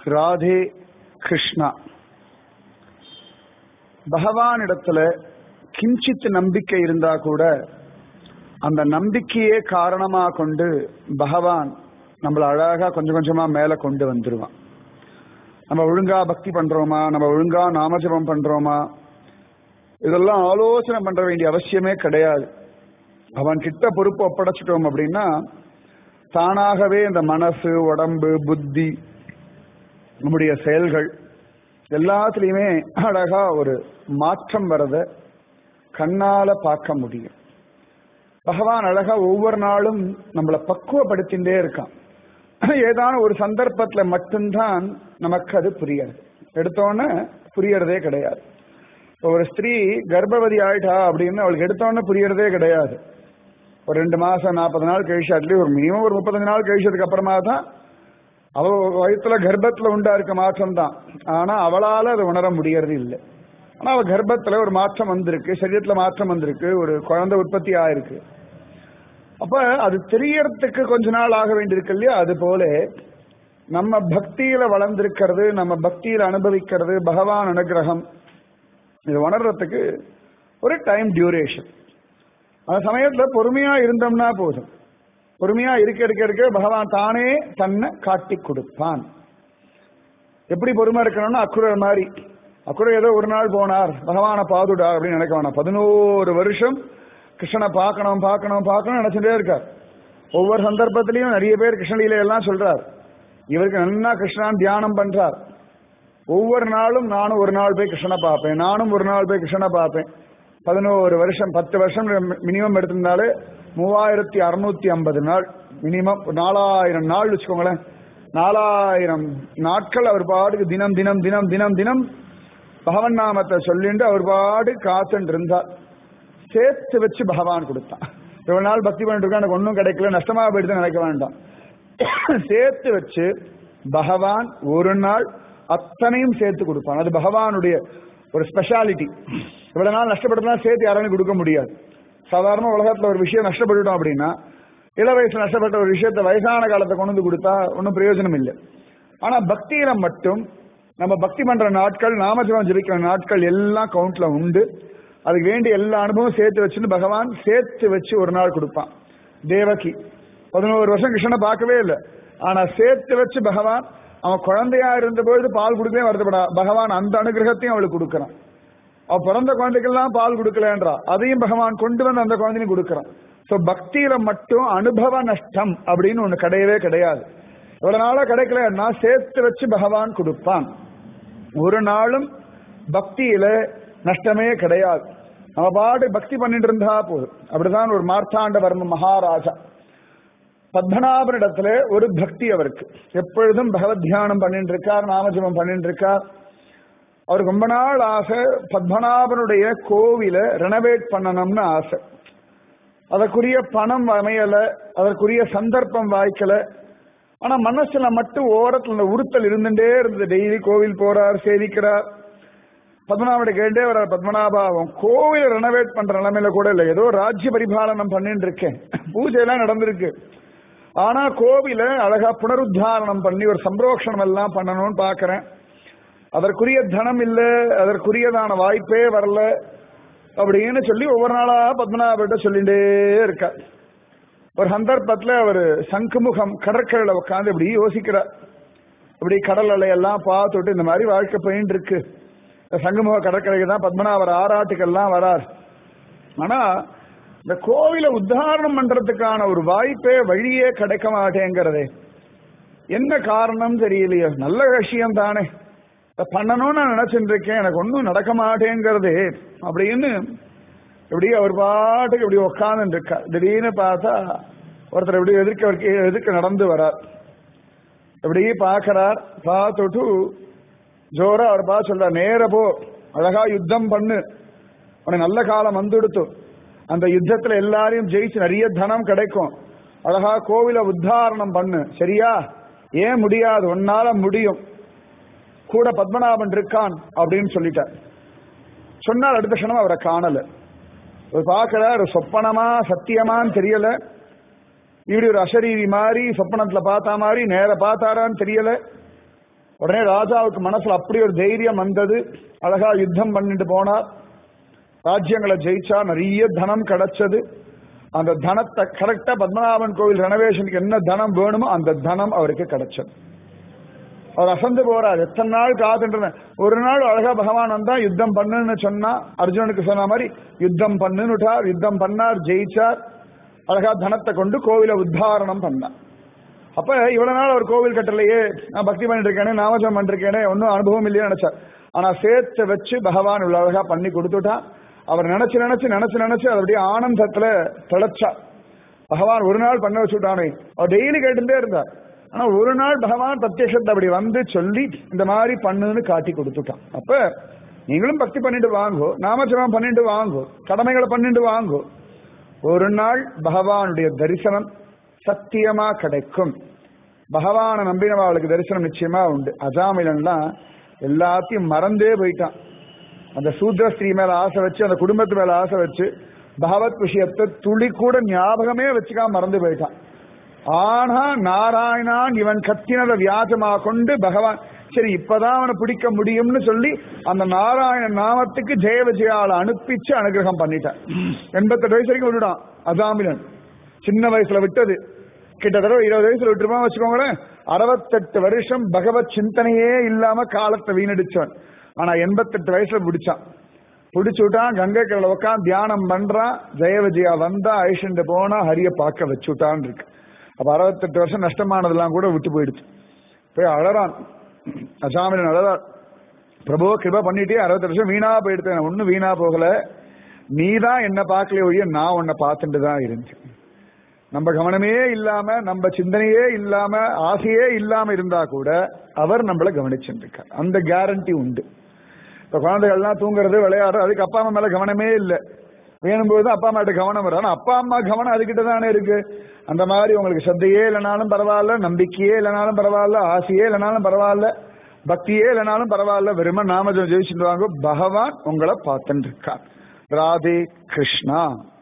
ராதே கிருஷ்ணா பகவானிடத்துல கிஞ்சித் நம்பிக்கை இருந்தா கூட அந்த நம்பிக்கையே காரணமா கொண்டு பகவான் நம்மள அழகா கொஞ்சம் கொஞ்சமா மேல கொண்டு வந்துருவான் நம்ம ஒழுங்கா பக்தி பண்றோமா நம்ம ஒழுங்கா நாமஜபம் பண்றோமா இதெல்லாம் ஆலோசனை பண்ற வேண்டிய அவசியமே கிடையாது அவன் கிட்ட பொறுப்பு ஒப்படைச்சிட்டோம் அப்படின்னா தானாகவே இந்த மனசு உடம்பு புத்தி நம்முடைய செயல்கள் எல்லாத்துலயுமே அழகா ஒரு மாற்றம் வரத கண்ணால பார்க்க முடியும் பகவான் அழகா ஒவ்வொரு நாளும் நம்மளை பக்குவப்படுத்தின்றே இருக்கான் ஏதான ஒரு சந்தர்ப்பத்துல மட்டும்தான் நமக்கு அது புரியாது எடுத்தோன்னே புரியறதே கிடையாது இப்போ ஒரு ஸ்திரீ கர்ப்பவதி ஆயிட்டா அப்படின்னு அவளுக்கு எடுத்தோன்னே புரியறதே கிடையாது ஒரு ரெண்டு மாசம் நாற்பது நாள் கழிச்சு அட்லீஸ்ட் ஒரு மினிமம் ஒரு முப்பத்தஞ்சு நாள் கழிச்சதுக்கு அப்புறமா தான் அவ வயிற்றுல கர்ப்பத்துல உண்டா இருக்க மாற்றம் தான் ஆனா அவளால அதை உணர முடியறது இல்லை ஆனா அவ கர்ப்பத்துல ஒரு மாற்றம் வந்திருக்கு சரீரத்துல மாற்றம் வந்திருக்கு ஒரு குழந்தை உற்பத்தி ஆயிருக்கு அப்ப அது தெரியறதுக்கு கொஞ்ச நாள் ஆக வேண்டியிருக்கு இல்லையா அது போல நம்ம பக்தியில வளர்ந்திருக்கிறது நம்ம பக்தியில அனுபவிக்கிறது பகவான் அனுகிரகம் இது உணர்றதுக்கு ஒரு டைம் டியூரேஷன் அந்த சமயத்துல பொறுமையா இருந்தோம்னா போதும் பொறுமையா இருக்க இருக்க இருக்க பகவான் தானே தன்னை காட்டி கொடுப்பான் எப்படி பொறுமை இருக்கணும்னா அக்குரர் மாதிரி அக்குரர் ஏதோ ஒரு நாள் போனார் பகவானை பாதுடா அப்படின்னு நினைக்க வேணாம் பதினோரு வருஷம் கிருஷ்ணனை பார்க்கணும் பார்க்கணும் பார்க்கணும் நினைச்சுட்டே இருக்கார் ஒவ்வொரு சந்தர்ப்பத்திலையும் நிறைய பேர் கிருஷ்ணலீலை எல்லாம் சொல்றார் இவருக்கு நல்லா கிருஷ்ணான் தியானம் பண்றார் ஒவ்வொரு நாளும் நானும் ஒரு நாள் போய் கிருஷ்ணனை பார்ப்பேன் நானும் ஒரு நாள் போய் கிருஷ்ணனை பார்ப்பேன் பதினோரு வருஷம் பத்து வருஷம் மினிமம் எடுத்திருந்தாலே மூவாயிரத்தி அறுநூத்தி ஐம்பது நாள் மினிமம் நாலாயிரம் நாள் வச்சுக்கோங்களேன் நாலாயிரம் நாட்கள் அவர் பாட்டுக்கு தினம் தினம் தினம் தினம் தினம் பகவன் நாமத்தை சொல்லிட்டு அவர் பாடு காத்துட்டு இருந்தார் சேர்த்து வச்சு பகவான் கொடுத்தான் இவ்வளவு நாள் பக்தி பண்ணிட்டு இருக்கா எனக்கு ஒன்றும் கிடைக்கல நஷ்டமா போயிடுது நினைக்க வேண்டாம் சேர்த்து வச்சு பகவான் ஒரு நாள் அத்தனையும் சேர்த்து கொடுப்பான் அது பகவானுடைய ஒரு ஸ்பெஷாலிட்டி இவ்வளவு நாள் நஷ்டப்பட்டதுனா சேர்த்து யாராலும் கொடுக்க முடியாது சாதாரண உலகத்துல ஒரு விஷயம் நஷ்டப்பட்டுட்டோம் அப்படின்னா இள வயசு நஷ்டப்பட்ட ஒரு விஷயத்த வயசான காலத்தை கொண்டு வந்து கொடுத்தா ஒன்றும் பிரயோஜனம் இல்லை ஆனா பக்தியில மட்டும் நம்ம பக்தி பண்ற நாட்கள் நாமஜபம் ஜபிக்கிற நாட்கள் எல்லாம் கவுண்ட்ல உண்டு அதுக்கு வேண்டிய எல்லா அனுபவம் சேர்த்து வச்சுன்னு பகவான் சேர்த்து வச்சு ஒரு நாள் கொடுப்பான் தேவகி பதினோரு வருஷம் கிருஷ்ணனை பார்க்கவே இல்லை ஆனா சேர்த்து வச்சு பகவான் அவன் குழந்தையா இருந்த பொழுது பால் கொடுக்கவே வருத்தப்படா பகவான் அந்த அனுகிரகத்தையும் அவளுக்கு கொடுக்கறான் அவ பிறந்த குழந்தைக்கெல்லாம் பால் கொடுக்கலன்றா அதையும் பகவான் கொண்டு வந்து அந்த குழந்தையும் கொடுக்கறான் சோ பக்தியில மட்டும் அனுபவ நஷ்டம் அப்படின்னு ஒண்ணு கிடையவே கிடையாது இவ்வளவு நாளா கிடைக்கலன்னா சேர்த்து வச்சு பகவான் கொடுப்பான் ஒரு நாளும் பக்தியில நஷ்டமே கிடையாது நம்ம பாடு பக்தி பண்ணிட்டு இருந்தா போதும் அப்படிதான் ஒரு மார்த்தாண்டவர்ம மகாராஜா பத்மநாபனிடத்துல ஒரு பக்தி அவருக்கு எப்பொழுதும் பகவத் தியானம் பண்ணிட்டு இருக்கார் நாமஜபம் பண்ணிட்டு இருக்கார் அவருக்கு ரொம்ப நாள் ஆசை பத்மநாபனுடைய கோவில ரெனோவேட் பண்ணணும்னு ஆசை அதற்குரிய பணம் அமையல அதற்குரிய சந்தர்ப்பம் வாய்க்கல ஆனா மனசுல மட்டும் ஓரத்துல இந்த உறுத்தல் இருந்துட்டே இருந்தது டெய்லி கோவில் போறார் சேவிக்கிறார் பத்மநாபனை கேட்டே வர்றார் பத்மநாபா அவன் கோவில ரெனோவேட் பண்ற நிலைமையில கூட இல்லை ஏதோ ராஜ்ய பரிபாலனம் பண்ணிட்டு இருக்கேன் பூஜை எல்லாம் நடந்திருக்கு ஆனா கோவில அழகா புனருத்தாரணம் பண்ணி ஒரு சம்ரோஷணம் எல்லாம் பண்ணணும்னு பாக்குறேன் அதற்குரிய தனம் இல்ல அதற்குரியதான வாய்ப்பே வரல அப்படின்னு சொல்லி ஒவ்வொரு நாளா பத்மநாபிட்ட சொல்லிட்டே இருக்கா ஒரு சந்தர்ப்பத்துல அவர் சங்குமுகம் கடற்கரையில உட்காந்து இப்படி யோசிக்கிறார் இப்படி கடல் அலையெல்லாம் பார்த்துட்டு இந்த மாதிரி வாழ்க்கை போயின்னு இருக்கு சங்குமுக கடற்கரைக்கு தான் பத்மநாபர் ஆராட்டுக்கெல்லாம் வரார் ஆனா இந்த கோவில உத்தாரணம் பண்றதுக்கான ஒரு வாய்ப்பே வழியே கிடைக்க மாட்டேங்கிறதே என்ன காரணம் தெரியலையோ நல்ல விஷயம் தானே பண்ணணும்னு நான் நினைச்சுட்டு இருக்கேன் எனக்கு ஒன்றும் நடக்க மாட்டேங்கிறது அப்படின்னு இப்படி அவர் பாட்டுக்கு இப்படி உட்காந்து இருக்கா திடீர்னு பார்த்தா ஒருத்தர் இப்படி எதிர்க்க எதிர்க்க நடந்து வரார் இப்படி பார்க்கிறார் பார்த்துட்டு ஜோரா அவர் பார்த்து சொல்றார் நேர போ அழகா யுத்தம் பண்ணு உனக்கு நல்ல காலம் வந்துடுத்து அந்த யுத்தத்துல எல்லாரையும் ஜெயிச்சு நிறைய தனம் கிடைக்கும் அழகா கோவில உத்தாரணம் பண்ணு சரியா ஏன் முடியாது உன்னால முடியும் கூட பத்மநாபன் இருக்கான் அப்படின்னு சொல்லிட்டார் சொன்னார் அடுத்த க்ஷணம் அவரை காணல பார்க்கிறார் சொப்பனமா சத்தியமான்னு தெரியல இப்படி ஒரு அசரீரி மாதிரி சொப்பனத்துல பார்த்தா மாதிரி நேர பார்த்தாரான்னு தெரியல உடனே ராஜாவுக்கு மனசுல அப்படி ஒரு தைரியம் வந்தது அழகா யுத்தம் பண்ணிட்டு போனார் ராஜ்யங்களை ஜெயிச்சா நிறைய தனம் கிடைச்சது அந்த தனத்தை கரெக்டா பத்மநாபன் கோவில் ரெனோவேஷனுக்கு என்ன தனம் வேணுமோ அந்த தனம் அவருக்கு கிடைச்சது அவர் அசந்து போறார் எத்தனை நாள் காத்துட்டு ஒரு நாள் அழகா பகவான் வந்தா யுத்தம் பண்ணுன்னு சொன்னா அர்ஜுனனுக்கு சொன்ன மாதிரி யுத்தம் பண்ணுன்னுட்டார் யுத்தம் பண்ணார் ஜெயிச்சார் அழகா தனத்தை கொண்டு கோவிலை உத்தாரணம் பண்ணார் அப்ப இவ்வளவு நாள் அவர் கோவில் கட்டலையே நான் பக்தி பண்ணிட்டு இருக்கேனே நாமஜம் பண்ணிருக்கேனே ஒன்னும் அனுபவம் இல்லையே நினைச்சார் ஆனா சேர்த்து வச்சு பகவான் இவ்வளவு அழகா பண்ணி கொடுத்துட்டான் அவர் நினைச்சு நினைச்சு நினைச்சு நினைச்சு அது அப்படியே ஆனந்தத்துல திளைச்சா பகவான் ஒரு நாள் பண்ண வச்சுட்டானே அவர் டெய்லி கேட்டுட்டே இருந்தார் ஆனா ஒரு நாள் பகவான் பிரத்யட்சத்தை அப்படி வந்து சொல்லி இந்த மாதிரி பண்ணுன்னு காட்டி கொடுத்துட்டான் அப்ப நீங்களும் பக்தி பண்ணிட்டு வாங்கோ நாமஜபம் பண்ணிட்டு வாங்கோ கடமைகளை பண்ணிட்டு வாங்கோ ஒரு நாள் பகவானுடைய தரிசனம் சத்தியமா கிடைக்கும் பகவானை நம்பினவாளுக்கு தரிசனம் நிச்சயமா உண்டு அஜாமிலன்லாம் எல்லாத்தையும் மறந்தே போயிட்டான் அந்த சூத்ர ஸ்திரீ மேல ஆசை வச்சு அந்த குடும்பத்து மேல ஆசை வச்சு பகவத் விஷயத்தை துளி கூட ஞாபகமே வச்சுக்காம மறந்து போயிட்டான் ஆனா நாராயணான் இவன் கத்தினத வியாஜமா கொண்டு பகவான் சரி இப்பதான் அவனை பிடிக்க முடியும்னு சொல்லி அந்த நாராயண நாமத்துக்கு ஜெய விஜயால அனுப்பிச்சு அனுகிரகம் பண்ணிட்டான் எண்பத்தெட்டு வயசு வரைக்கும் விட்டுடான் அசாமிலன் சின்ன வயசுல விட்டது கிட்டத்தட்ட இருபது வயசுல விட்டுருமா வச்சுக்கோங்களேன் அறுபத்தெட்டு வருஷம் பகவத் சிந்தனையே இல்லாம காலத்தை வீணடிச்சவன் ஆனா எண்பத்தெட்டு வயசுல பிடிச்சான் பிடிச்சு விட்டான் கங்கை கரையில உட்காந்து தியானம் பண்றான் ஜெய விஜயா வந்தா ஐஷண்டு போனா ஹரிய பார்க்க வச்சு விட்டான் இருக்கு அப்ப அறுபத்தெட்டு வருஷம் நஷ்டமானதெல்லாம் கூட விட்டு போயிடுச்சு போய் அழறான் அசாமிலன் அழறான் பிரபு கிருபா பண்ணிட்டே அறுபத்தெட்டு வருஷம் வீணா போயிடுத்தேன் ஒன்னும் வீணா போகல நீ தான் என்ன பார்க்கல ஒழிய நான் உன்னை பார்த்துட்டு தான் இருந்தேன் நம்ம கவனமே இல்லாம நம்ம சிந்தனையே இல்லாம ஆசையே இல்லாம இருந்தா கூட அவர் நம்மள கவனிச்சுருக்கார் அந்த கேரண்டி உண்டு இப்ப குழந்தைகள்லாம் தூங்குறது விளையாடுறது அதுக்கு அப்பா அம்மா மேல கவனமே இல்லை வேணும்போது அப்பா அம்மாட்ட கவனம் வரும் ஆனா அப்பா அம்மா கவனம் அதுகிட்ட தானே இருக்கு அந்த மாதிரி உங்களுக்கு சத்தையே இல்லைனாலும் பரவாயில்ல நம்பிக்கையே இல்லைனாலும் பரவாயில்ல ஆசையே இல்லைனாலும் பரவாயில்ல பக்தியே இல்லைனாலும் பரவாயில்ல வெறும நாமஜம் ஜெயிச்சுட்டு வாங்க பகவான் உங்களை பார்த்துட்டு இருக்கார் ராதே கிருஷ்ணா